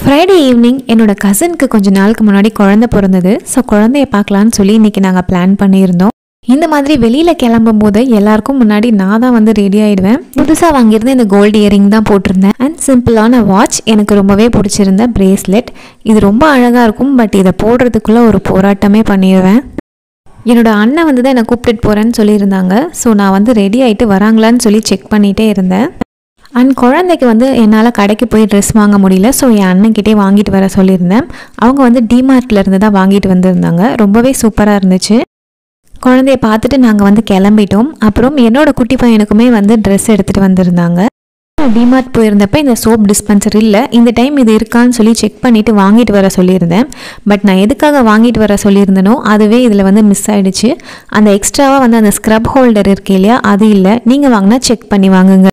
Friday evening என்னோட கசினுக்கு கொஞ்ச நாளுக்கு முன்னாடி குழந்தை பிறந்தது ஸோ குழந்தைய பார்க்கலான்னு சொல்லி இன்னைக்கு நாங்கள் பிளான் பண்ணியிருந்தோம் இந்த மாதிரி வெளியில் கிளம்பும் போது எல்லாருக்கும் முன்னாடி நான் தான் வந்து ரெடி ஆயிடுவேன் புதுசாக வாங்கியிருந்த இந்த கோல்டு இயரிங் தான் போட்டிருந்தேன் அண்ட் சிம்பிளான வாட்ச் எனக்கு ரொம்பவே பிடிச்சிருந்த பிரேஸ்லெட் இது ரொம்ப அழகாக இருக்கும் பட் இதை போடுறதுக்குள்ளே ஒரு போராட்டமே பண்ணிடுவேன் என்னோட அண்ணன் வந்து தான் என்னை கூப்பிட்டுட்டு போகிறேன்னு சொல்லியிருந்தாங்க ஸோ நான் வந்து ரெடி ஆகிட்டு வராங்களான்னு சொல்லி செக் பண்ணிகிட்டே இருந்தேன் அண்ட் குழந்தைக்கு வந்து என்னால் கடைக்கு போய் ட்ரெஸ் வாங்க முடியல ஸோ என் அண்ணன்கிட்டே வாங்கிட்டு வர சொல்லியிருந்தேன் அவங்க வந்து டிமார்ட்ல இருந்து தான் வாங்கிட்டு வந்திருந்தாங்க ரொம்பவே சூப்பராக இருந்துச்சு குழந்தைய பார்த்துட்டு நாங்கள் வந்து கிளம்பிட்டோம் அப்புறம் என்னோட குட்டி பையனுக்குமே வந்து ட்ரெஸ் எடுத்துகிட்டு வந்திருந்தாங்க டிமார்ட் போயிருந்தப்ப இந்த சோப் டிஸ்பென்சர் இல்லை இந்த டைம் இது இருக்கான்னு சொல்லி செக் பண்ணிவிட்டு வாங்கிட்டு வர சொல்லியிருந்தேன் பட் நான் எதுக்காக வாங்கிட்டு வர சொல்லியிருந்தனோ அதுவே இதில் வந்து மிஸ் ஆயிடுச்சு அந்த எக்ஸ்ட்ராவாக வந்து அந்த ஸ்க்ரப் ஹோல்டர் இருக்கு இல்லையா அது இல்லை நீங்கள் வாங்கினா செக் பண்ணி வாங்குங்க